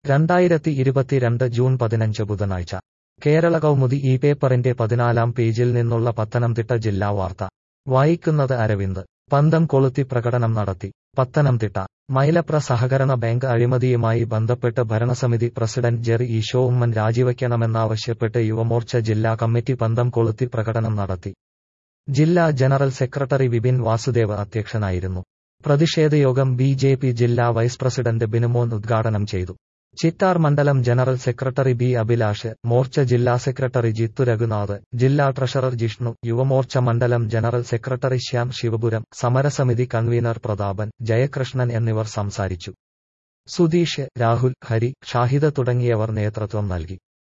രണ്ടായിരത്തി ഇരുപത്തിരണ്ട് ജൂൺ പതിനഞ്ച് ബുധനാഴ്ച കേരള കൗമുദി ഈ പേപ്പറിന്റെ പതിനാലാം പേജിൽ നിന്നുള്ള പത്തനംതിട്ട ജില്ലാ വാർത്ത വായിക്കുന്നത് അരവിന്ദ് പന്തം കൊളുത്തി പ്രകടനം നടത്തി പത്തനംതിട്ട മൈലപ്ര സഹകരണ ബാങ്ക് അഴിമതിയുമായി ബന്ധപ്പെട്ട് ഭരണസമിതി പ്രസിഡന്റ് ജെറി ഈശോ ഉമ്മൻ രാജിവയ്ക്കണമെന്നാവശ്യപ്പെട്ട് യുവമോർച്ച ജില്ലാ കമ്മിറ്റി പന്തം കൊളുത്തി പ്രകടനം നടത്തി ജില്ലാ ജനറൽ സെക്രട്ടറി വിപിൻ വാസുദേവ് അധ്യക്ഷനായിരുന്നു പ്രതിഷേധയോഗം ബി ജെ പി ജില്ലാ വൈസ് പ്രസിഡന്റ് ബിനുമോൻ ഉദ്ഘാടനം ചെയ്തു ചിറ്റാർ മണ്ഡലം general secretary B Abhilash Morcha ജില്ലാ സെക്രട്ടറി ജിത്തു രഘുനാഥ് ജില്ലാ ട്രഷറർ ജിഷ്ണു യുവമോർച്ച മണ്ഡലം ജനറൽ സെക്രട്ടറി ശ്യാം ശിവപുരം സമരസമിതി കൺവീനർ പ്രതാപൻ ജയകൃഷ്ണൻ എന്നിവർ സംസാരിച്ചു സുധീഷ് രാഹുൽ ഹരി ഷാഹിദ തുടങ്ങിയവർ നേതൃത്വം നൽകി